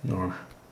ನೋಡೋಣ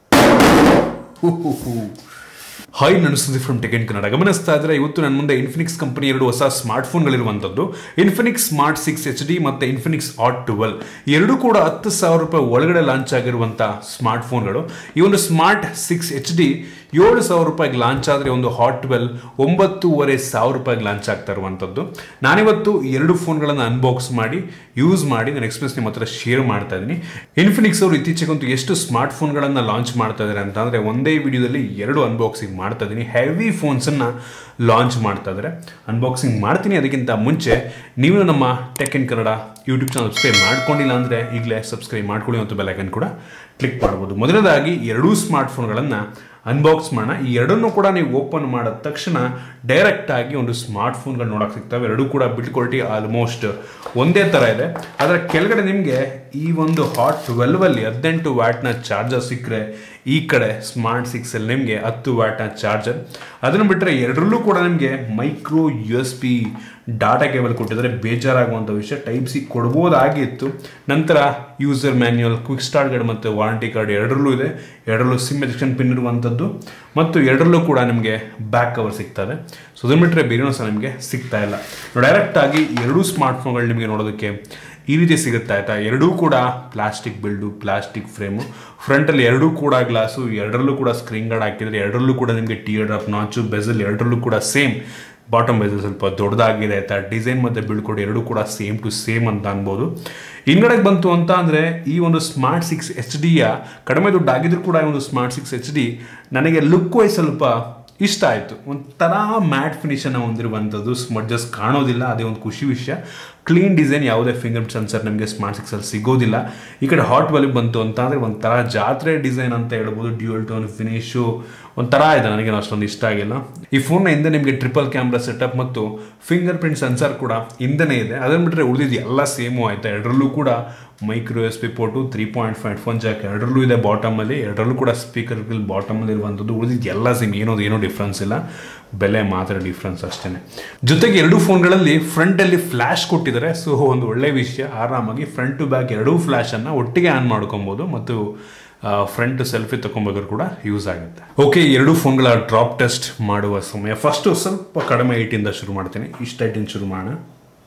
ಹಾಯ್ ನಾನು Sudeep from Tech in Kannada ಗಮನಿಸ್ತಾ ಇದ್ರೆ ಇವತ್ತು ನನ್ನ ಮುಂದೆ ಇನ್ಫಿನಿಕ್ಸ್ ಕಂಪನಿ ಎರಡು ಹೊಸ ಸ್ಮಾರ್ಟ್ ಫೋನ್ಗಳಿರುವಂಥದ್ದು Infinix smart six H D ಮತ್ತು ಇನ್ಫಿನಿಕ್ಸ್ ಆಟ್ ಟ್ವೆಲ್ ಎರಡೂ ಕೂಡ ಹತ್ತು ಸಾವಿರ ರೂಪಾಯಿ ಒಳಗಡೆ ಲಾಂಚ್ ಆಗಿರುವಂಥ ಸ್ಮಾರ್ಟ್ ಫೋನ್ಗಳು ಈ ಒಂದು ಸ್ಮಾರ್ಟ್ ಸಿಕ್ಸ್ ಎಚ್ ಡಿ ಏಳು ಸಾವಿರ ರೂಪಾಯಿಗೆ ಲಾಂಚ್ ಆದರೆ ಒಂದು ಹಾಟ್ ಟ್ವೆಲ್ ಒಂಬತ್ತೂವರೆ ಸಾವಿರ ರೂಪಾಯಿಗೆ ಲಾಂಚ್ ಆಗ್ತಾ ಇರುವಂಥದ್ದು ನಾನಿವತ್ತು ಈ ಎರಡು ಫೋನ್ಗಳನ್ನು ಅನ್ಬಾಕ್ಸ್ ಮಾಡಿ ಯೂಸ್ ಮಾಡಿ ನಾನು ಎಕ್ಸ್ಪೀರಿಯನ್ಸ್ ನಿಮ್ಮ ಹತ್ರ ಶೇರ್ ಮಾಡ್ತಾ ಇದ್ದೀನಿ ಇನ್ಫಿನಿಕ್ಸ್ ಅವರು ಇತ್ತೀಚೆಗಂತೂ ಎಷ್ಟು ಸ್ಮಾರ್ಟ್ ಫೋನ್ಗಳನ್ನು ಲಾಂಚ್ ಮಾಡ್ತಾ ಇದ್ದಾರೆ ಅಂತ ಅಂದರೆ ಒಂದೇ ವಿಡಿಯೋದಲ್ಲಿ ಎರಡು ಅನ್ಬಾಕ್ಸಿಂಗ್ ಮಾಡ್ತಾ ಇದ್ದೀನಿ ಹೆವಿ ಫೋನ್ಸನ್ನು ಲಾಂಚ್ ಮಾಡ್ತಾ ಇದ್ದಾರೆ ಅನ್ಬಾಕ್ಸಿಂಗ್ ಮಾಡ್ತೀನಿ ಅದಕ್ಕಿಂತ ಮುಂಚೆ ನೀವು ನಮ್ಮ Tech in Kannada YouTube channel subscribe ಮಾಡ್ಕೊಂಡಿಲ್ಲ ಅಂದರೆ ಈಗಲೇ ಸಬ್ಸ್ಕ್ರೈಬ್ ಮಾಡ್ಕೊಳ್ಳಿ ಮತ್ತು ಬೆಲೈಕನ್ ಕೂಡ ಕ್ಲಿಕ್ ಮಾಡ್ಬೋದು ಮೊದಲನೇದಾಗಿ ಎರಡೂ ಸ್ಮಾರ್ಟ್ ಫೋನ್ಗಳನ್ನು ಅನ್ಬಾಕ್ಸ್ ಮಾಡೋಣ ಈ ಎರಡನ್ನೂ ಕೂಡ ನೀವು ಓಪನ್ ಮಾಡಿದ ತಕ್ಷಣ ಡೈರೆಕ್ಟ್ ಆಗಿ ಒಂದು ಸ್ಮಾರ್ಟ್ ಫೋನ್ಗಳು ನೋಡಕ್ಕೆ ಸಿಗ್ತವೆ ಎರಡೂ ಕೂಡ ಬಿಲ್ಡ್ ಕ್ವಾಲಿಟಿ ಆಲ್ಮೋಸ್ಟ್ ಒಂದೇ ಥರ ಇದೆ ಅದರ ಕೆಳಗಡೆ ನಿಮಗೆ ಈ ಒಂದು ಹಾಟ್ ಟ್ವೆಲ್ವಲ್ಲಿ ಹದಿನೆಂಟು ವ್ಯಾಟ್ನ ಚಾರ್ಜರ್ ಸಿಕ್ಕರೆ ಈ ಕಡೆ ಸ್ಮಾರ್ಟ್ ಸಿಕ್ಸಲ್ಲಿ ನಿಮಗೆ ಹತ್ತು ವ್ಯಾಟ್ನ ಚಾರ್ಜರ್ ಅದನ್ನು ಬಿಟ್ಟರೆ ಎರಡರಲ್ಲೂ ಕೂಡ ನಿಮಗೆ micro U S B data cable ಕೊಟ್ಟಿದ್ದಾರೆ ಬೇಜಾರಾಗುವಂಥ ವಿಷಯ ಟೈಪ್ ಸಿ ಕೊಡ್ಬೋದಾಗಿತ್ತು ನಂತರ user manual quick start guide ಮತ್ತು ವಾರಂಟಿ ಕಾರ್ಡ್ ಎರಡರಲ್ಲೂ ಇದೆ ಎರಡರಲ್ಲೂ ಸಿಮ್ ಎಜೆಕ್ಷನ್ ಪಿನ್ ಇರುವಂಥದ್ದು ಮತ್ತು ಎರಡರಲ್ಲೂ ಕೂಡ ನಿಮಗೆ ಬ್ಯಾಕ್ ಕವರ್ ಸಿಗ್ತದೆ ಸೊ ಅದನ್ನು ಬಿಟ್ಟರೆ ಬೇರೆನೂ ಸಹ ನಿಮಗೆ ಸಿಗ್ತಾ ಇಲ್ಲ ಡೈರೆಕ್ಟ್ ಆಗಿ ಎರಡೂ ಸ್ಮಾರ್ಟ್ ಫೋನ್ಗಳು ನಿಮಗೆ ನೋಡೋದಕ್ಕೆ ಈ ರೀತಿ ಸಿಗುತ್ತೆ ಆಯ್ತಾ ಎರಡೂ ಕೂಡ ಪ್ಲಾಸ್ಟಿಕ್ ಬಿಲ್ಡು ಪ್ಲಾಸ್ಟಿಕ್ ಫ್ರೇಮು ಫ್ರಂಟಲ್ಲಿ ಎರಡೂ ಕೂಡ ಗ್ಲಾಸು ಎರಡರಲ್ಲೂ ಕೂಡ ಸ್ಕ್ರೀನ್ ಗಾರ್ಡ್ ಹಾಕಿದರೆ ಎರಡರಲ್ಲೂ ಕೂಡ ನಿಮಗೆ ಟಿಯರ್ ಡ್ರಾಪ್ ನಾಚು ಬೆಸಲ್ ಎರಡರಲ್ಲೂ ಕೂಡ ಸೇಮ್ ಬಾಟಮ್ ಬೆಸಲ್ ಸ್ವಲ್ಪ ದೊಡ್ಡದಾಗಿದೆ ಆಯ್ತಾ ಡಿಸೈನ್ ಮತ್ತು ಬೀಳ್ಕೊಡು ಎರಡೂ ಕೂಡ ಸೇಮ್ ಟು ಸೇಮ್ ಅಂತ ಅನ್ಬೋದು ಹಿಂಗಡೆಗೆ ಬಂತು ಅಂತ ಅಂದರೆ ಈ ಒಂದು ಸ್ಮಾರ್ಟ್ ಸಿಕ್ಸ್ ಎಚ್ ಡಿಯ ಕಡಿಮೆ ದುಡ್ಡು ಆಗಿದ್ರು ಕೂಡ ಈ ಒಂದು ಸ್ಮಾರ್ಟ್ ಸಿಕ್ಸ್ ಎಚ್ ಡಿ ನನಗೆ ಲುಕ್ ವೈಸ್ ಸ್ವಲ್ಪ ಇಷ್ಟ ಆಯಿತು ಒಂಥರ ಮ್ಯಾಟ್ ಫಿನಿಷನ್ನು ಹೊಂದಿರುವಂಥದ್ದು ಸ್ಮಡ್ಜಸ್ ಕಾಣೋದಿಲ್ಲ ಅದೇ ಒಂದು ಖುಷಿ ವಿಷಯ ಕ್ಲೀನ್ ಡಿಸೈನ್ ಯಾವುದೇ ಫಿಂಗರ್ ಸೆನ್ಸರ್ ನಮಗೆ ಸ್ಮಾರ್ಟ್ ಸಿಕ್ಸಲ್ಲಿ ಸಿಗೋದಿಲ್ಲ ಈ ಕಡೆ ಹಾಟ್ ವಾಲಿ ಬಂತು ಅಂತ ಅಂದರೆ ಒಂಥರ ಜಾತ್ರೆ ಡಿಸೈನ್ ಅಂತ ಹೇಳ್ಬೋದು ಡ್ಯೂಯಲ್ ಟೋನ್ ಫಿನಿಶು ಒಂಥರ ಇದೆ ನನಗೆ ಅಷ್ಟೊಂದು ಇಷ್ಟ ಆಗಿಲ್ಲ ಈ ಫೋನ್ನ ಹಿಂದೆ ನಿಮಗೆ ಟ್ರಿಪಲ್ ಕ್ಯಾಮ್ರಾ ಸೆಟಪ್ ಮತ್ತು ಫಿಂಗರ್ ಪ್ರಿಂಟ್ ಸೆನ್ಸರ್ ಕೂಡ ಹಿಂದೆನೇ ಇದೆ ಅದನ್ನು ಬಿಟ್ಟರೆ ಉಳಿದಿದ್ದು ಎಲ್ಲ ಸೇಮು ಆಯಿತಾ ಎರಡರಲ್ಲೂ ಕೂಡ micro S P port three point five phone jack ಎರಡರಲ್ಲೂ ಇದೆ ಬಾಟಮಲ್ಲಿ ಎರಡರಲ್ಲೂ ಕೂಡ ಸ್ಪೀಕರ್ ಬಾಟಮಲ್ಲಿ ಇರುವಂಥದ್ದು ಉಳಿದಿದ್ದು ಎಲ್ಲ ಸೇಮ್ ಏನೋ ಏನೋ ಡಿಫ್ರೆನ್ಸ್ ಇಲ್ಲ ಬೆಲೆ ಮಾತ್ರ ಡಿಫ್ರೆನ್ಸ್ ಅಷ್ಟೇ ಜೊತೆಗೆ ಎರಡು ಫೋನ್ಗಳಲ್ಲಿ ಫ್ರಂಟಲ್ಲಿ ಫ್ಲ್ಯಾಶ್ ಕೊಟ್ಟಿದ್ದಾರೆ ಸೊ ಒಂದು ಒಳ್ಳೆ ವಿಷಯ ಆರಾಮಾಗಿ ಫ್ರಂಟ್ ಟು ಬ್ಯಾಕ್ ಎರಡೂ ಫ್ಲ್ಯಾಶನ್ನು ಒಟ್ಟಿಗೆ ಆನ್ ಮಾಡ್ಕೊಬೋದು ಮತ್ತು ಫ್ರಂಟ್ ಸೆಲ್ಫಿ ತಗೊಬೇಕಾದ್ರೂ ಕೂಡ ಯೂಸ್ ಆಗುತ್ತೆ ಓಕೆ ಎರಡು ಫೋನ್ಗಳ ಡ್ರಾಪ್ ಟೆಸ್ಟ್ ಮಾಡುವ ಸಮಯ ಫಸ್ಟು ಸ್ವಲ್ಪ ಕಡಿಮೆ ಹೈಟಿಂದ ಶುರು ಮಾಡ್ತೀನಿ ಇಷ್ಟು ಹೈಟಿಂದ ಶುರು ಮಾಡೋಣ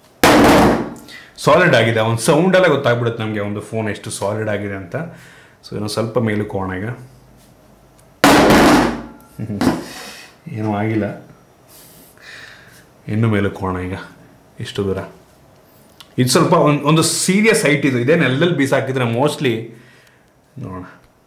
ಸಾಲಿಡ್ ಆಗಿದೆ ಒಂದು ಸೌಂಡಲ್ಲೇ ಗೊತ್ತಾಗ್ಬಿಡುತ್ತೆ ನಮಗೆ ಒಂದು ಫೋನ್ ಎಷ್ಟು ಸಾಲಿಡ್ ಆಗಿದೆ ಅಂತ ಸೊ ಏನೋ ಸ್ವಲ್ಪ ಮೇಲಕ್ಕೆ ಹೋಗೋಣ ಈಗ ಏನೂ ಆಗಿಲ್ಲ ಇನ್ನು ಮೇಲಕ್ಕೆ ಹೋಗೋಣ ಈಗ ಇಷ್ಟು ದೂರ ಇದು ಸ್ವಲ್ಪ ಒಂದು ಒಂದು ಸೀರಿಯಸ್ ಹೈಟ್ ಇದು ಇದೇನು ಎಲ್ಲೆಲ್ಲಿ ಬೀಸಾಕಿದ್ರೆ ಮೋಸ್ಟ್ಲಿ ನೋಡೋಣ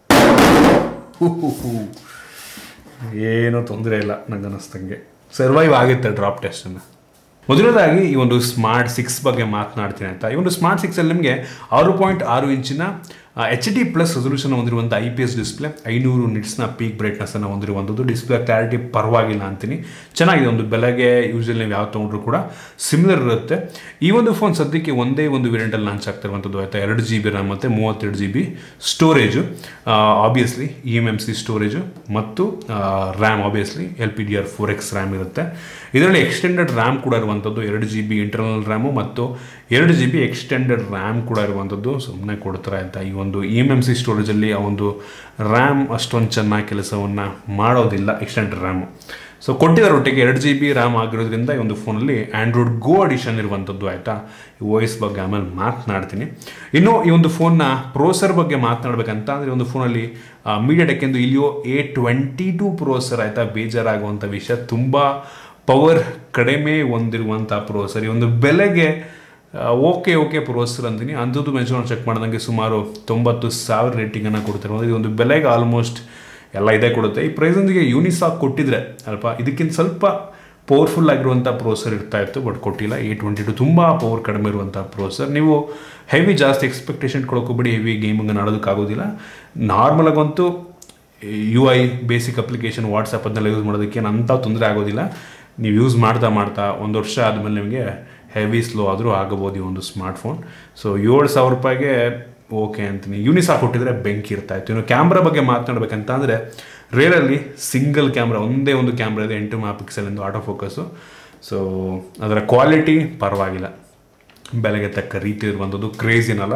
ಏನೂ ತೊಂದರೆ ಇಲ್ಲ ನಂಗೆ ಅನ್ನಿಸ್ತಂಗೆ ಸರ್ವೈವ್ ಆಗುತ್ತೆ ಡ್ರಾಪ್ ಟೆಸ್ಟನ್ನು ಮೊದಲನೇದಾಗಿ ಈ ಒಂದು ಸ್ಮಾರ್ಟ್ ಸಿಕ್ಸ್ ಬಗ್ಗೆ ಮಾತನಾಡ್ತೀನಿ ಅಂತ ಈ ಒಂದು ಸ್ಮಾರ್ಟ್ ಸಿಕ್ಸಲ್ಲಿ ನಿಮಗೆ ಆರು ಪಾಯಿಂಟ್ ಆರು ಇಂಚಿನ ಎಚ್ ಡಿ ಪ್ಲಸ್ ರೆಸೊಲ್ಯೂಷನ್ ಹೊಂದಿರುವಂಥ ಐ ಪಿ ಎಸ್ ಡಿಸ್ಪ್ಲೇ ಐನೂರು ನಿಟ್ಸ್ನ ಪೀಕ್ ಬ್ರೈಟ್ನೆಸ್ಸನ್ನು ಹೊಂದಿರುವಂಥದ್ದು ಡಿಸ್ಪ್ಲೇ ಕ್ಲಾರಿಟಿ ಪರವಾಗಿಲ್ಲ ಅಂತೀನಿ ಚೆನ್ನಾಗಿದೆ ಒಂದು ಬೆಲೆಗೆ ಯೂಶಲಿ ನೀವು ಯಾವ ತೊಗೊಂಡ್ರು ಕೂಡ ಸಿಮಿಲರ್ ಇರುತ್ತೆ ಈ ಒಂದು ಫೋನ್ ಸದ್ಯಕ್ಕೆ ಒಂದೇ ಒಂದು ವೇರಿಯಂಟಲ್ಲಿ ಲಾಂಚ್ ಆಗ್ತಿರುವಂಥದ್ದು ಆಯಿತಾ ಎರಡು ಜಿ ಬಿ ರ್ಯಾಮ್ ಮತ್ತು ಮೂವತ್ತೆರಡು G B storage obviously E M M C storage ಮತ್ತು RAM obviously L P D R four X RAM ಇರುತ್ತೆ ಇದರಲ್ಲಿ ಎಕ್ಸ್ಟೆಂಡೆಡ್ ರ್ಯಾಮ್ ಕೂಡ ಇರುವಂಥದ್ದು ಎರಡು ಜಿ ಬಿ ಇಂಟರ್ನಲ್ ರ್ಯಾಮು ಮತ್ತು ಎರಡು ಜಿ ಬಿ ಎಕ್ಸ್ಟೆಂಡೆಡ್ ರ್ಯಾಮ್ ಕೂಡ ಇರುವಂಥದ್ದು ಸುಮ್ಮನೆ ಕೊಡ್ತಾರೆ ಅಂತ ಈ ಒಂದು ಇ ಎಮ್ ಎಮ್ ಸಿ ಸ್ಟೋರೇಜಲ್ಲಿ ಆ ಒಂದು ರ್ಯಾಮ್ ಅಷ್ಟೊಂದು ಚೆನ್ನಾಗಿ ಕೆಲಸವನ್ನು ಮಾಡೋದಿಲ್ಲ ಎಕ್ಸ್ಟೆಂಡೆಡ್ ರ್ಯಾಮು ಸೊ ಕೊಟ್ಟಿದ್ದಾರೆ ಒಟ್ಟಿಗೆ ಎರಡು ಜಿ ಬಿ ರ್ಯಾಮ್ ಆಗಿರೋದ್ರಿಂದ ಈ ಒಂದು ಫೋನಲ್ಲಿ ಆ್ಯಂಡ್ರಾಯ್ಡ್ ಗೋ ಅಡಿಷನ್ ಇರುವಂಥದ್ದು ಆಯಿತಾ ಈ ವಾಯ್ಸ್ ಬಗ್ಗೆ ಆಮೇಲೆ ಮಾತನಾಡ್ತೀನಿ ಇನ್ನು ಈ ಒಂದು ಫೋನ್ನ ಪ್ರೋಸರ್ ಬಗ್ಗೆ ಮಾತನಾಡಬೇಕಂತ ಅಂದರೆ ಒಂದು ಫೋನಲ್ಲಿ ಮೀಡಿಯಾ ಟೆಕ್ಕೆಂದು Helio A twenty two processor ಆಯಿತಾ ಬೇಜಾರಾಗುವಂಥ ವಿಷಯ ತುಂಬ ಪವರ್ ಕಡಿಮೆ ಹೊಂದಿರುವಂಥ ಪ್ರೋಸರ್ ಈ ಒಂದು ಬೆಲೆಗೆ ಓಕೆ ಓಕೆ ಪ್ರೋಸರ್ ಅಂತೀನಿ ಅಂಥದ್ದು ಮೆನ್ಷನ್ ಚೆಕ್ ಮಾಡಿದಂಗೆ ಸುಮಾರು ತೊಂಬತ್ತು ಸಾವಿರ ರೇಟಿಂಗನ್ನು ಕೊಡ್ತಾರೆ ಇದು ಒಂದು ಬೆಲೆಗೆ ಆಲ್ಮೋಸ್ಟ್ ಎಲ್ಲ ಇದೇ ಕೊಡುತ್ತೆ ಈ ಪ್ರೈಸೊಂದಿಗೆ ಯೂನಿಸಾಕ್ ಕೊಟ್ಟಿದ್ರೆ ಅಲ್ಪ ಇದಕ್ಕಿಂತ ಸ್ವಲ್ಪ ಪವರ್ಫುಲ್ ಆಗಿರುವಂಥ ಪ್ರೋಸರ್ ಇರ್ತಾ ಇತ್ತು ಬಟ್ ಕೊಟ್ಟಿಲ್ಲ ಎ ಟ್ವೆಂಟಿ ಟು ತುಂಬ ಪವರ್ ಕಡಿಮೆ ಇರುವಂಥ ಪ್ರೋಸರ್ ನೀವು ಹೆವಿ ಜಾಸ್ತಿ ಎಕ್ಸ್ಪೆಕ್ಟೇಷನ್ ಕೊಡೋಕೋಬೇಡಿ ಹೆವಿ ಗೇಮಿಂಗ್ ಆಡೋದಕ್ಕಾಗೋದಿಲ್ಲ ನಾರ್ಮಲಾಗಂತೂ U I basic application WhatsApp ಅದನ್ನೆಲ್ಲ ಯೂಸ್ ಮಾಡೋದಕ್ಕೆ ಅಂಥ ತೊಂದರೆ ಆಗೋದಿಲ್ಲ ನೀವು ಯೂಸ್ ಮಾಡ್ತಾ ಮಾಡ್ತಾ ಒಂದು ವರ್ಷ ಆದಮೇಲೆ ನಿಮಗೆ ಹೆವಿ ಸ್ಲೋ ಆದರೂ ಆಗಬೋದು ಈ ಒಂದು ಸ್ಮಾರ್ಟ್ಫೋನ್ ಸೊ ಏಳು ಸಾವಿರ ರೂಪಾಯಿಗೆ ಓಕೆ ಅಂತೀನಿ ಯೂನಿಸಾ ಕೊಟ್ಟಿದ್ರೆ ಬೆಂಕಿ ಇರ್ತಾ ಇತ್ತು ಇನ್ನು ಕ್ಯಾಮ್ರಾ ಬಗ್ಗೆ ಮಾತನಾಡ್ಬೇಕಂತ ಅಂದರೆ ರೇರಲ್ಲಿ ಸಿಂಗಲ್ ಕ್ಯಾಮ್ರಾ ಒಂದೇ ಒಂದು ಕ್ಯಾಮ್ರಾ ಇದೆ ಎಂಟು ಮೆಗಾ ಪಿಕ್ಸೆಲ್ ಎಂದು ಆಟೋ ಫೋಕಸ್ಸು ಸೊ ಅದರ ಕ್ವಾಲಿಟಿ ಪರವಾಗಿಲ್ಲ ಬೆಲೆಗೆ ತಕ್ಕ ರೀತಿ ಇರುವಂಥದ್ದು ಕ್ರೇಜಿನಲ್ಲ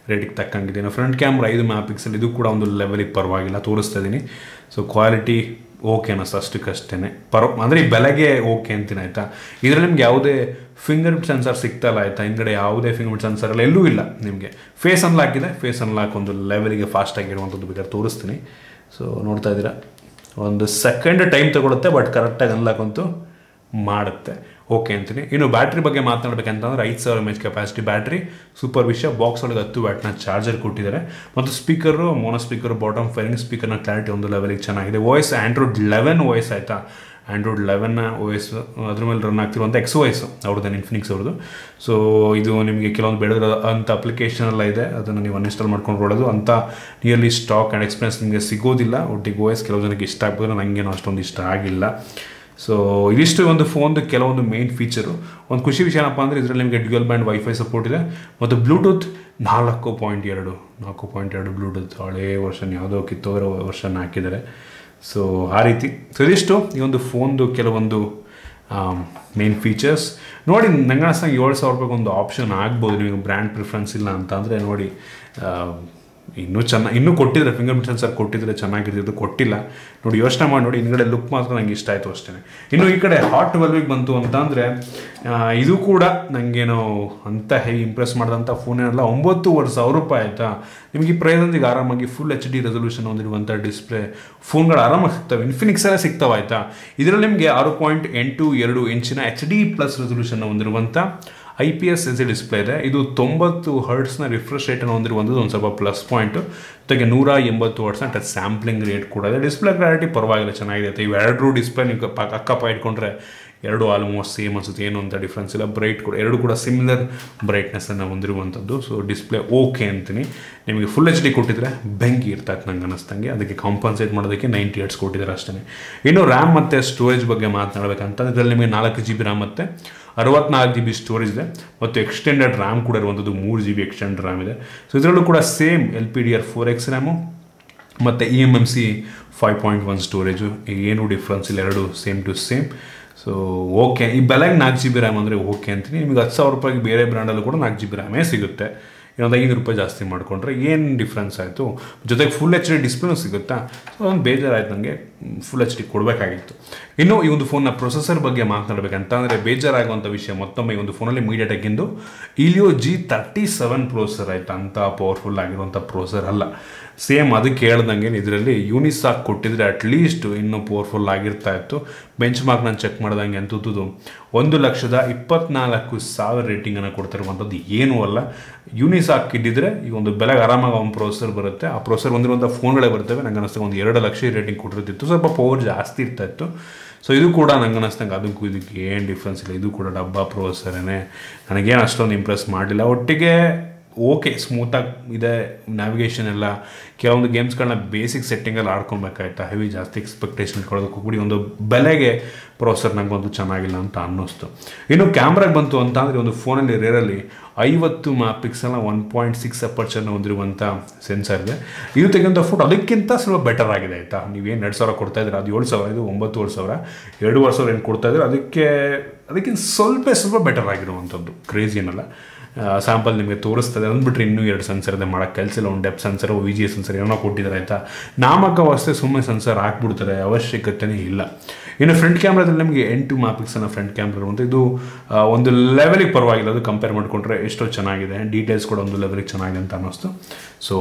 ರೇಟಿಗೆ ತಕ್ಕಂಗಿದೆ ಇನ್ನು ಫ್ರಂಟ್ ಕ್ಯಾಮ್ರಾ ಐದು ಮ್ಯಾಪ್ ಪಿಕ್ಸೆಲ್ ಇದು ಕೂಡ ಒಂದು ಲೆವೆಲಿಗೆ ಪರವಾಗಿಲ್ಲ ತೋರಿಸ್ತಾ ಇದ್ದೀನಿ ಸೊ ಕ್ವಾಲಿಟಿ ಓಕೆ ಅನ್ನಿಸ್ತು ಅಷ್ಟಕ್ಕಷ್ಟೇ ಪರ ಅಂದರೆ ಈ ಬೆಲೆಗೆ ಓಕೆ ಅಂತೀನಿ ಆಯಿತಾ ಇದರಲ್ಲಿ ನಿಮ್ಗೆ ಯಾವುದೇ ಫಿಂಗರ್ ಸೆನ್ಸರ್ ಸಿಗ್ತಲ್ಲ ಆಯಿತಾ ಹಿಂದ್ಗಡೆ ಯಾವುದೇ ಫಿಂಗರ್ ಸೆನ್ಸರ್ ಎಲ್ಲ ಎಲ್ಲೂ ಇಲ್ಲ ನಿಮಗೆ ಫೇಸ್ ಅನ್ಲಾಕ್ ಇದೆ ಫೇಸ್ ಅನ್ಲಾಕ್ ಒಂದು ಲೆವೆಲಿಗೆ ಫಾಸ್ಟ್ ಆಗಿರುವಂಥದ್ದು ಬೇಕಾದ್ರೆ ತೋರಿಸ್ತೀನಿ ಸೊ ನೋಡ್ತಾ ಇದ್ದೀರಾ ಒಂದು ಸೆಕೆಂಡ್ ಟೈಮ್ ತಗೊಳುತ್ತೆ ಬಟ್ ಕರೆಕ್ಟಾಗಿ ಅನ್ಲಾಕ್ ಅಂತೂ ಮಾಡುತ್ತೆ ಓಕೆ ಅಂತೀನಿ ಇನ್ನು ಬ್ಯಾಟ್ರಿ ಬಗ್ಗೆ ಮಾತನಾಡಬೇಕಂತಂದ್ರೆ ಐದು ಸಾವಿರ M H capacity battery super ವಿಷಯ ಬಾಕ್ಸ್ ಒಳಗೆ ಹತ್ತು ವ್ಯಾಟ್ನ ಚಾರ್ಜರ್ ಕೊಟ್ಟಿದ್ದಾರೆ ಮತ್ತು speaker mono speaker bottom firing ಸ್ಪೀಕರ್ನ ಕ್ಲಾರಿಟಿ ಒಂದು ಲೆವೆಲಿಗೆ ಚೆನ್ನಾಗಿದೆ ವಾಯ್ಸ್ ಆ್ಯಂಡ್ರಾಯ್ಡ್ ಲೆವೆನ್ ವಾಯ್ಸ್ ಆಯಿತಾ ಆ್ಯಂಡ್ರಾಯ್ಡ್ ಲೆವೆನ್ನ ಓ ಎಸ್ ಅದ್ರ ಮೇಲೆ ರನ್ ಆಗ್ತಿರುವಂಥ ಎಕ್ಸ್ ಓ ಎಸ್ ಅವ್ರದ್ದು ಇನ್ಫಿನಿಕ್ಸ್ ಅವ್ರದ್ದು ಸೊ ಇದು ನಿಮಗೆ ಕೆಲವೊಂದು ಬೆಳೆದ ಅಂಥ ಅಪ್ಲಿಕೇಶನ್ ಎಲ್ಲ ಇದೆ ಅದನ್ನು ನೀವು ಅನ್ಇನ್ಸ್ಟಾಲ್ ಮಾಡ್ಕೊಂಡು ಕೊಡೋದು ಅಂಥ ನಿಯರ್ಲಿ ಸ್ಟಾಕ್ ಆ್ಯಂಡ್ ಎಕ್ಸ್ಪೀರಿಯನ್ಸ್ ನಿಮಗೆ ಸಿಗೋದಿಲ್ಲ ಒಟ್ಟಿಗೆ ಓ ಎಸ್ ಕೆಲವು ಜನಕ್ಕೆ ಇಷ್ಟ ಆಗ್ಬೋದು ನನಗೇನು ಅಷ್ಟೊಂದು ಇಷ್ಟ ಆಗಿಲ್ಲ ಸೊ ಇದಿಷ್ಟು ಒಂದು ಫೋನ್ದು ಕೆಲವೊಂದು ಮೇನ್ ಫೀಚರು ಒಂದು ಖುಷಿ ವಿಷಯ ಏನಪ್ಪ ಅಂದರೆ ಇದರಲ್ಲಿ ನಿಮಗೆ ಡ್ಯುಯಲ್ ಬ್ಯಾಂಡ್ ವೈಫೈ ಸಪೋರ್ಟ್ ಇದೆ ಮತ್ತು ಬ್ಲೂಟೂತ್ ನಾಲ್ಕು ಪಾಯಿಂಟ್ ಎರಡು ನಾಲ್ಕು ಪಾಯಿಂಟ್ ಎರಡು ಬ್ಲೂಟೂತ್ ಹಳೇ ವರ್ಷನ್ ಯಾವುದೋ ಕಿತ್ತೋಗಿರೋ ವರ್ಷನ್ ಹಾಕಿದ್ದಾರೆ ಸೊ ಆ ರೀತಿ ಸೊ ಇದಿಷ್ಟು ಈ ಒಂದು ಫೋನ್ದು ಕೆಲವೊಂದು ಮೇನ್ ಫೀಚರ್ಸ್ ನೋಡಿ ನಂಗೆ ಅನ್ಸಂಗೆ ಏಳು ಸಾವಿರ ರೂಪಾಯಿಗೆ ಒಂದು ಆಪ್ಷನ್ ಆಗ್ಬೋದು ನಿಮಗೆ ಬ್ರ್ಯಾಂಡ್ ಪ್ರಿಫರೆನ್ಸ್ ಇಲ್ಲ ಅಂತ ಅಂದರೆ ನೋಡಿ ಆ, ಇನ್ನೂ ಚೆನ್ನಾಗಿ ಇನ್ನೂ ಕೊಟ್ಟಿದ್ದಾರೆ ಫಿಂಗರ್ ಪ್ರಿಂಟ್ ಸೆನ್ಸರ್ ಕೊಟ್ಟಿದ್ರೆ ಚೆನ್ನಾಗಿರ್ತಿದ್ದು ಕೊಟ್ಟಿಲ್ಲ ನೋಡಿ ಯೋಚನೆ ಮಾಡಿ ನೋಡಿ ಹಿಂದ್ಗಡೆ ಲುಕ್ ಮಾತ್ರ ನಂಗೆ ಇಷ್ಟ ಆಯಿತು ಅಷ್ಟೇ ಇನ್ನು ಈ ಕಡೆ ಹಾಟ್ ವೆಲ್ವಿಗೆ ಬಂತು ಅಂತ ಅಂದರೆ ಇದು ಕೂಡ ನನಗೇನೋ ಅಂತ ಹೆವಿ ಇಂಪ್ರೆಸ್ ಮಾಡಿದಂಥ ಫೋನ್ ಏನಲ್ಲ ಒಂಬತ್ತುವರೆ ಸಾವಿರ ರೂಪಾಯಿ ಆಯಿತಾ ನಿಮಗೆ ಈ ಪ್ರೈಸೊಂದಿಗೆ ಆರಾಮಾಗಿ ಫುಲ್ ಎಚ್ ಡಿ ರೆಸೊಲ್ಯೂಷನ್ ಹೊಂದಿರುವಂಥ ಡಿಸ್ಪ್ಲೇ ಫೋನ್ಗಳು ಆರಾಮಾಗಿ ಸಿಗ್ತವೆ ಇನ್ಫಿನಿಕ್ಸ್ ಎಲ್ಲ ಸಿಗ್ತವೆ ಆಯಿತಾ ಇದರಲ್ಲಿ ನಿಮಗೆ ಆರು ಪಾಯಿಂಟ್ ಎಂಟು ಎರಡು ಇಂಚಿನ ಎಚ್ ಡಿ ಪ್ಲಸ್ ರೆಸೊಲ್ಯೂಷನ್ ಹೊಂದಿರುವಂಥ I P S S display ಇದೆ ಇದು ತೊಂಬತ್ತು ಹರ್ಟ್ಸ್ನ ರಿಫ್ರೆಶ್ ರೇಟನ್ನು ಹೊಂದಿರುವಂಥದ್ದು ಒಂದು ಸ್ವಲ್ಪ ಪ್ಲಸ್ ಪಾಯಿಂಟು ಜೊತೆಗೆ ನೂರ ಎಂಬತ್ತು ವರ್ಟ್ಸ್ನ ಟಚ್ ಸ್ಯಾಂಪ್ಲಿಂಗ್ ರೇಟ್ ಕೂಡ ಇದೆ ಡಿಸ್ಪ್ಲೇ ಕ್ಲಾರಿಟಿ ಪರವಾಗಿಲ್ಲ ಚೆನ್ನಾಗಿದೆ ಇವೆರಡು ಡಿಸ್ಪ್ಲೇ ನೀವು ಪ- ಅಕ್ಕಪ್ಪ ಇಟ್ಕೊಂಡ್ರೆ ಎರಡು ಆಲ್ಮೋಸ್ಟ್ ಸೇಮ್ ಅನ್ಸುತ್ತೆ ಏನು ಅಂತ ಡಿಫ್ರೆನ್ಸ್ ಇಲ್ಲ ಬ್ರೈಟ್ ಕೂಡ ಎರಡು ಕೂಡ ಸಿಮಿಲರ್ ಬ್ರೈಟ್ನೆಸ್ಸನ್ನು ಹೊಂದಿರುವಂಥದ್ದು ಸೊ ಡಿಸ್ಪ್ಲೇ ಓಕೆ ಅಂತೀನಿ ನಿಮಗೆ ಫುಲ್ ಎಚ್ ಡಿ ಕೊಟ್ಟಿದ್ರೆ ಬೆಂಕಿ ಇರ್ತೈತೆ ನಂಗೆ ಅನ್ನಿಸ್ತಂಗೆ ಅದಕ್ಕೆ ಕಾಂಪನ್ಸೇಟ್ ಮಾಡೋದಕ್ಕೆ ನೈಂಟಿ ಏಟ್ಸ್ ಕೊಟ್ಟಿದ್ದಾರೆ ಅಷ್ಟೇ ಇನ್ನು ರ್ಯಾಮ್ ಮತ್ತು ಸ್ಟೋರೇಜ್ ಬಗ್ಗೆ ಮಾತನಾಡಬೇಕಂತ ಇದರಲ್ಲಿ ನಿಮಗೆ ನಾಲ್ಕು ಜಿ ಬಿ ರ್ಯಾಮ್ ಮತ್ತು ಅರವತ್ನಾಲ್ಕು ಜಿ ಬಿ ಸ್ಟೋರೇಜ್ ಇದೆ ಮತ್ತು ಎಕ್ಸ್ಟೆಂಡೆಡ್ ರ್ಯಾಮ್ ಕೂಡ ಇರುವಂಥದ್ದು ಮೂರು ಜಿ ಬಿ ಎಕ್ಸ್ಟೆಂಡ್ ರ್ಯಾಮ್ ಇದೆ ಸೊ ಇದರಲ್ಲೂ ಕೂಡ same L P D R four X RAM ಮತ್ತು E M M C five point one storage ಏನು ಡಿಫ್ರೆನ್ಸ್ ಇಲ್ಲ ಎರಡು same to same so okay ಈ ಬೆಲೆಗೆ ನಾಲ್ಕು ಜಿ ಬಿ ರ್ಯಾಮ್ ಅಂದರೆ ಓಕೆ ಅಂತೀನಿ ನಿಮಗೆ ಹತ್ತು ಸಾವಿರ ರೂಪಾಯಿಗೆ ಬೇರೆ ಬ್ರ್ಯಾಂಡಲ್ಲೂ ಕೂಡ ನಾಲ್ಕು ಜಿ ಬಿ ರ್ಯಾಮೇ ಸಿಗುತ್ತೆ ಇನ್ನೊಂದು ಐನೂರು ರೂಪಾಯಿ ಜಾಸ್ತಿ ಮಾಡಿಕೊಂಡ್ರೆ ಏನು ಡಿಫ್ರೆನ್ಸ್ ಆಯಿತು ಜೊತೆಗೆ ಫುಲ್ ಎಚ್ ಡಿ ಡಿಸ್ಪ್ಲೇನೂ ಸಿಗುತ್ತಾ ಸೊ ಒಂದು ಬೇಜಾರಾಯ್ತು ನನಗೆ ಫುಲ್ ಎಚ್ ಡಿ ಕೊಡಬೇಕಾಗಿತ್ತು ಇನ್ನು ಈ ಒಂದು ಫೋನ್ನ ಪ್ರೊಸೆಸರ್ ಬಗ್ಗೆ ಮಾತನಾಡಬೇಕಂತ ಅಂದರೆ ಬೇಜಾರಾಗುವಂಥ ವಿಷಯ ಮತ್ತೊಮ್ಮೆ ಈ ಒಂದು ಫೋನಲ್ಲಿ ಮೀಡಿಯಾಟೆಕ್ಕಿಂದು Helio G thirty seven processor ಆಯ್ತು ಅಂತ ಪವರ್ಫುಲ್ ಆಗಿರುವಂಥ ಪ್ರೊಸೆಸರ್ ಅಲ್ಲ ಸೇಮ್ ಅದಕ್ಕೆ ಹೇಳ್ದಂಗೆ ಇದರಲ್ಲಿ ಯೂನಿಸಾಕ್ ಕೊಟ್ಟಿದ್ರೆ ಅಟ್ಲೀಸ್ಟ್ ಇನ್ನೂ ಪವರ್ಫುಲ್ ಆಗಿರ್ತಾ ಇತ್ತು ಬೆಂಚ್ ಮಾರ್ಕ್ ನಾನು ಚೆಕ್ ಮಾಡ್ದಂಗೆ ಅಂತದ್ದು ಒಂದು ಲಕ್ಷದ ಇಪ್ಪತ್ನಾಲ್ಕು ಸಾವಿರ ರೇಟಿಂಗನ್ನು ಕೊಡ್ತಿರುವಂಥದ್ದು ಏನೂ ಅಲ್ಲ ಯೂನಿಸಾಕ್ ಇದ್ದಿದ್ರೆ ಈ ಒಂದು ಬೆಲೆಗೆ ಆರಾಮಾಗಿ ಒಂದು ಪ್ರೊಸೆಸರ್ ಬರುತ್ತೆ ಆ ಪ್ರೊಸೆಸರ್ ಹೊಂದಿರುವಂಥ ಫೋನ್ಗಳೇ ಬರ್ತವೆ ನಂಗೆ ಅನ್ನಿಸ್ತಂಗೆ ಒಂದು ಎರಡು ಲಕ್ಷ ರೇಟಿಂಗ್ ಕೊಟ್ಟಿರ್ತಿತ್ತು ಸ್ವಲ್ಪ ಪವರ್ ಜಾಸ್ತಿ ಇರ್ತಾ ಇತ್ತು ಸೊ ಇದು ಕೂಡ ನಂಗೆ ಅನ್ನಿಸ್ತಂಗೆ ಅದಕ್ಕೂ ಇದಕ್ಕೆ ಏನು ಡಿಫ್ರೆನ್ಸ್ ಇಲ್ಲ ಇದು ಕೂಡ ಡಬ್ಬಾ ಪ್ರೊಸೆಸರೇ ನನಗೇನು ಅಷ್ಟೊಂದು ಇಂಪ್ರೆಸ್ ಮಾಡಲಿಲ್ಲ ಒಟ್ಟಿಗೆ ಓಕೆ ಸ್ಮೂತಾಗಿ ಇದೆ ನ್ಯಾವಿಗೇಷನ್ ಎಲ್ಲ ಕೆಲವೊಂದು ಗೇಮ್ಸ್ಗಳನ್ನ ಬೇಸಿಕ್ ಸೆಟ್ಟಿಂಗಲ್ಲಿ ಆಡ್ಕೊಬೇಕಾಯ್ತಾ ಹೆವಿ ಜಾಸ್ತಿ ಎಕ್ಸ್ಪೆಕ್ಟೇಷನ್ ಇಟ್ಕೊಳ್ಳೋದಕ್ಕೂ ಕೂಡಿ ಒಂದು ಬೆಲೆಗೆ ಪ್ರೊಸೆಸರ್ ನಂಗೊಂದು ಚೆನ್ನಾಗಿಲ್ಲ ಅಂತ ಅನ್ನಿಸ್ತು ಇನ್ನು ಕ್ಯಾಮ್ರಾಗೆ ಬಂತು ಅಂತ ಅಂದರೆ ಒಂದು ಫೋನಲ್ಲಿ ರೇರಲ್ಲಿ ಐವತ್ತು ಮ್ಯಾಪ್ ಪಿಕ್ಸಲ್ನ ಒನ್ ಪಾಯಿಂಟ್ ಸಿಕ್ಸ್ ಅಪರ್ಚರ್ನ ಹೊಂದಿರುವಂಥ ಸೆನ್ಸರ್ ಇದೆ ಇದು ತೆಗೆದಂಥ ಫೋಟೋ ಅದಕ್ಕಿಂತ ಸ್ವಲ್ಪ ಬೆಟರ್ ಆಗಿದೆ ಆಯಿತಾ ನೀವೇನು ಎರಡು ಸಾವಿರ ಕೊಡ್ತಾ ಇದ್ದೀರಾ ಅದು ಏಳು ಸಾವಿರ ಇದು ಒಂಬತ್ತುವರೆ ಸಾವಿರ ಎರಡೂವರೆ ಸಾವಿರ ಏನು ಕೊಡ್ತಾ ಇದ್ದೀರಾ ಅದಕ್ಕೆ ಅದಕ್ಕಿಂತ ಸ್ವಲ್ಪ ಸ್ವಲ್ಪ ಬೆಟರ್ ಆಗಿರುವಂಥದ್ದು ಕ್ರೇಜಿ ಏನಲ್ಲ ಸ್ಯಾಂಪಲ್ ನಿಮಗೆ ತೋರಿಸ್ತದೆ ಅಂದ್ಬಿಟ್ರೆ ಇನ್ನೂ ಎರಡು ಸೆನ್ಸರ್ ಇದೆ ಮಾಡೋಕ್ಕೆ ಕೆಲಸ ಇಲ್ಲ ಒಂದು depth sensor V G S sensor ಏನೋ ಕೊಟ್ಟಿದ್ದಾರೆ ಆಯಿತಾ ನಾಮಕವಷ್ಟೇ ಸುಮ್ಮನೆ ಸೆನ್ಸರ್ ಹಾಕ್ಬಿಡ್ತಾರೆ ಅವಶ್ಯಕತೆನೇ ಇಲ್ಲ ಇನ್ನು ಫ್ರಂಟ್ ಕ್ಯಾಮ್ರಾದಲ್ಲಿ ನಮಗೆ ಎಂಟು ಮ್ಯಾಪಿಕ್ಸನ್ನ ಫ್ರಂಟ್ ಕ್ಯಾಮ್ರಾ ಇರುವಂಥ ಇದು ಆ, ಒಂದು ಲೆವೆಲಿಗೆ ಪರವಾಗಿಲ್ಲ ಅದು ಕಂಪೇರ್ ಮಾಡಿಕೊಂಡ್ರೆ ಎಷ್ಟೋ ಚೆನ್ನಾಗಿದೆ ಡೀಟೇಲ್ಸ್ ಕೂಡ ಒಂದು ಲೆವೆಲಿಗೆ ಚೆನ್ನಾಗಿದೆ ಅಂತ ಅನ್ನಿಸ್ತು ಸೊ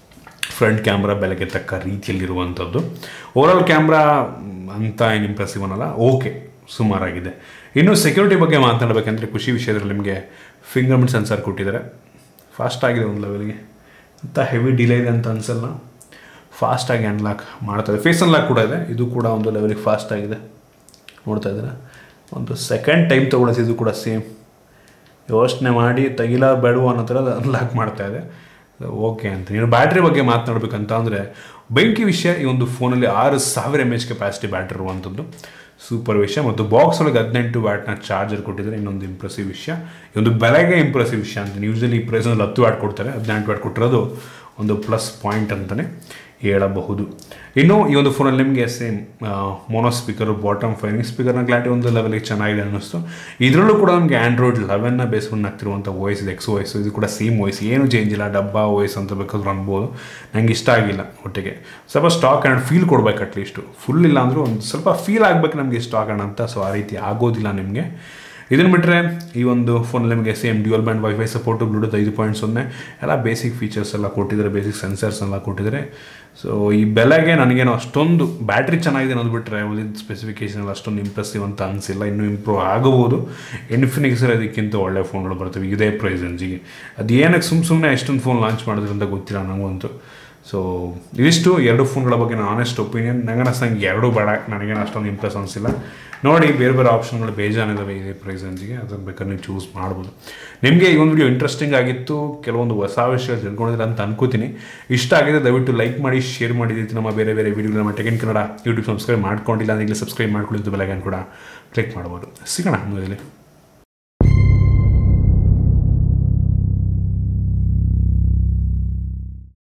ಫ್ರಂಟ್ ಕ್ಯಾಮ್ರಾ ಬೆಲೆಗೆ ತಕ್ಕ ರೀತಿಯಲ್ಲಿರುವಂಥದ್ದು ಓವರಾಲ್ ಕ್ಯಾಮ್ರಾ ಅಂತ ಏನು ಇಂಪ್ರೆಸಿವ್ ಅನ್ನಲ್ಲ ಓಕೆ ಸುಮಾರಾಗಿದೆ ಇನ್ನು ಸೆಕ್ಯೂರಿಟಿ ಬಗ್ಗೆ ಮಾತನಾಡಬೇಕಂದ್ರೆ ಖುಷಿ ವಿಷಯದಲ್ಲಿ ನಿಮಗೆ ಫಿಂಗರ್ ಪ್ರಿಂಟ್ ಸೆನ್ಸರ್ ಕೊಟ್ಟಿದ್ದಾರೆ ಫಾಸ್ಟ್ ಆಗಿದೆ ಒಂದು ಲೆವೆಲ್ಗೆ ಅಂತ ಹೆವಿ ಡಿಲೇ ಇದೆ ಅಂತ ಅನ್ಸಲ್ಲ ಫಾಸ್ಟಾಗಿ ಅನ್ಲಾಕ್ ಮಾಡ್ತದೆ ಫೇಸ್ ಅನ್ಲಾಕ್ ಕೂಡ ಇದೆ ಇದು ಕೂಡ ಒಂದು ಲೆವೆಲಿಗೆ ಫಾಸ್ಟ್ ಆಗಿದೆ ನೋಡ್ತಾ ಇದ್ದೀರಾ ಒಂದು ಸೆಕೆಂಡ್ ಟೈಮ್ ತೊಗೊಳೋದು ಇದು ಕೂಡ ಸೇಮ್ ಯೋಚನೆ ಮಾಡಿ ತೆಗಿಲ ಬೇಡವು ಅನ್ನೋ ಥರ ಅನ್ಲಾಕ್ ಮಾಡ್ತಾ ಇದೆ ಓಕೆ ಅಂತ ನೀನು ಬ್ಯಾಟ್ರಿ ಬಗ್ಗೆ ಮಾತನಾಡಬೇಕಂತ ಅಂದರೆ ಬೆಂಕಿ ವಿಷಯ ಈ ಒಂದು ಫೋನಲ್ಲಿ ಆರು ಸಾವಿರ ಎಮ್ ಎಚ್ ಕೆಪಾಸಿಟಿ ಬ್ಯಾಟ್ರಿ ಇರುವಂಥದ್ದು ಸೂಪರ್ ವಿಷಯ ಮತ್ತು ಬಾಕ್ಸ್ ಒಳಗೆ ಹದಿನೆಂಟು ವ್ಯಾಟ್ನ ಚಾರ್ಜರ್ ಕೊಟ್ಟಿದ್ದಾರೆ ಇನ್ನೊಂದು ಇಂಪ್ರೆಸಿವ್ ವಿಷಯ ಈ ಒಂದು ಬೆಲೆಗೆ ಇಂಪ್ರೆಸಿವ್ ವಿಷಯ ಅಂತ ಯೂಶಲಿ ಈ ಪ್ರೈಸಲ್ಲಿ ಹತ್ತು ವ್ಯಾಟ್ ಕೊಡ್ತಾರೆ ಹದಿನೆಂಟು ವ್ಯಾಟ್ ಕೊಟ್ಟಿರೋದು ಒಂದು ಪ್ಲಸ್ ಪಾಯಿಂಟ್ ಅಂತಲೇ ಹೇಳಬಹುದು ಇನ್ನು ಈ ಒಂದು ಫೋನಲ್ಲಿ ನಿಮಗೆ same mono speaker bottom firing ಸ್ಪೀಕರ್ನ ಕ್ಲಾರಿಟಿ ಒಂದು ಲೆವೆಲ್ಗೆ ಚೆನ್ನಾಗಿದೆ ಅನ್ನಿಸ್ತು ಇದರಲ್ಲೂ ಕೂಡ ನಮಗೆ ಆಂಡ್ರಾಯ್ಡ್ ಲೆವೆನ್ನ ಬೇಸ್ಕೊಂಡು ಆಗ್ತಿರುವಂಥ ವಾಯ್ಸ್ ಇದೆ ಎಕ್ಸ್ ವಾಯ್ಸ್ ಇದು ಕೂಡ ಸೇಮ್ ವಾಯ್ಸ್ ಏನು ಚೇಂಜ್ ಇಲ್ಲ ಡಬ್ಬಾ ವಾಯ್ಸ್ ಅಂತ ಬೇಕಾದ್ರೂ ಅನ್ಬೋದು ನಂಗೆ ಇಷ್ಟ ಆಗಿಲ್ಲ ಒಟ್ಟಿಗೆ ಸ್ವಲ್ಪ ಸ್ಟಾಕ್ ಆ್ಯಂಡ್ ಫೀಲ್ ಕೊಡ್ಬೇಕು ಅಟ್ಲೀಸ್ಟು ಫುಲ್ ಇಲ್ಲ ಅಂದರೂ ಒಂದು ಸ್ವಲ್ಪ ಫೀಲ್ ಆಗಬೇಕು ನಮಗೆ ಸ್ಟಾಕ್ ಆ್ಯಂಡ್ ಅಂತ ಸೊ ಆ ರೀತಿ ಆಗೋದಿಲ್ಲ ನಿಮಗೆ ಇದನ್ನು ಬಿಟ್ಟರೆ ಈ ಒಂದು ಫೋನಲ್ಲಿ ನಿಮಗೆ same dual band WiFi support Bluetooth ಐದು ಪಾಯಿಂಟ್ ಸೊನ್ನೆ ಎಲ್ಲ ಬೇಸಿಕ್ ಫೀಚರ್ಸ್ ಎಲ್ಲ ಕೊಟ್ಟಿದ್ದಾರೆ ಬೇಸಿಕ್ ಸೆನ್ಸರ್ಸ್ ಎಲ್ಲ ಕೊಟ್ಟಿದ್ದಾರೆ ಸೊ ಈ ಬೆಲೆಗೆ ನನಗೇನು ಅಷ್ಟೊಂದು ಬ್ಯಾಟ್ರಿ ಚೆನ್ನಾಗಿದೆ ಅನ್ನೋದು ಬಿಟ್ಟರೆ ಉಳಿದ ಸ್ಪೆಸಿಫಿಕೇಶನ್ ಎಲ್ಲ ಅಷ್ಟೊಂದು ಇಂಪ್ರೆಸಿವ್ ಅಂತ ಅನಿಸಿಲ್ಲ ಇನ್ನೂ ಇಂಪ್ರೂವ್ ಆಗಬಹುದು ಇನ್ಫಿನಿಕ್ಸಲ್ಲಿ ಅದಕ್ಕಿಂತ ಒಳ್ಳೆ ಫೋನ್ಗಳು ಬರ್ತವೆ ಇದೇ ಪ್ರೈಸ್ ರೇಂಜಿಗೆ ಅದು ಏನಕ್ಕೆ ಸುಮ್ಮ ಸುಮ್ಮನೆ ಎಷ್ಟೊಂದು ಫೋನ್ ಲಾಂಚ್ ಮಾಡಿದ್ರು ಅಂತ ಗೊತ್ತಿಲ್ಲ ನನಗಂತೂ ಸೊ ಇದಿಷ್ಟು ಎರಡು ಫೋನ್ಗಳ ಬಗ್ಗೆ ನಾನು ಆನೆಸ್ಟ್ ಒಪಿನಿಯನ್ ನಂಗೆ ಅನಿಸ್ತಂಗೆ ಎರಡು ಬೇಡ ನನಗೇನು ಅಷ್ಟೊಂದು ಇಂಪ್ರೆಸ್ ಅನಿಸಿಲ್ಲ ನೋಡಿ ಬೇರೆ ಬೇರೆ ಆಪ್ಷನ್ಗಳು ಬೇಜಾನಿದಾವೆ ಇದೇ ಪ್ರೈಸ್ ರೇಂಜಿಗೆ ಅದನ್ನು ಬೇಕಾದ್ರೆ ನೀವು ಚೂಸ್ ಮಾಡ್ಬೋದು ನಿಮಗೆ ಈ ಒಂದು ವಿಡಿಯೋ ಇಂಟ್ರೆಸ್ಟಿಂಗ್ ಆಗಿತ್ತು ಕೆಲವೊಂದು ಹೊಸ ವಿಷಯ ತಿಳ್ಕೊಂಡಿದ್ರೆ ಅಂತ ಅನ್ಕೋತೀನಿ ಇಷ್ಟ ಆಗಿದೆ ದಯವಿಟ್ಟು ಲೈಕ್ ಮಾಡಿ ಶೇರ್ ಮಾಡಿದ್ದೀವಿ ನಮ್ಮ ಬೇರೆ ಬೇರೆ ವಿಡಿಯೋ ನಮ್ಮ ಟೆಕೆನ್ ಕನ್ನಡ ಯೂಟ್ಯೂಬ್ ಸಬ್ಸ್ಕ್ರೈಬ್ ಮಾಡ್ಕೊಂಡಿಲ್ಲ ಅಂದರೆ ಸಬ್ಸ್ಕ್ರೈಬ್ ಮಾಡ್ಕೊಳ್ಳಿ ಬೆಲಗನ್ ಕೂಡ ಕ್ಲಿಕ್ ಮಾಡ್ಬೋದು ಸಿಗೋಣ ಮುಂದೆ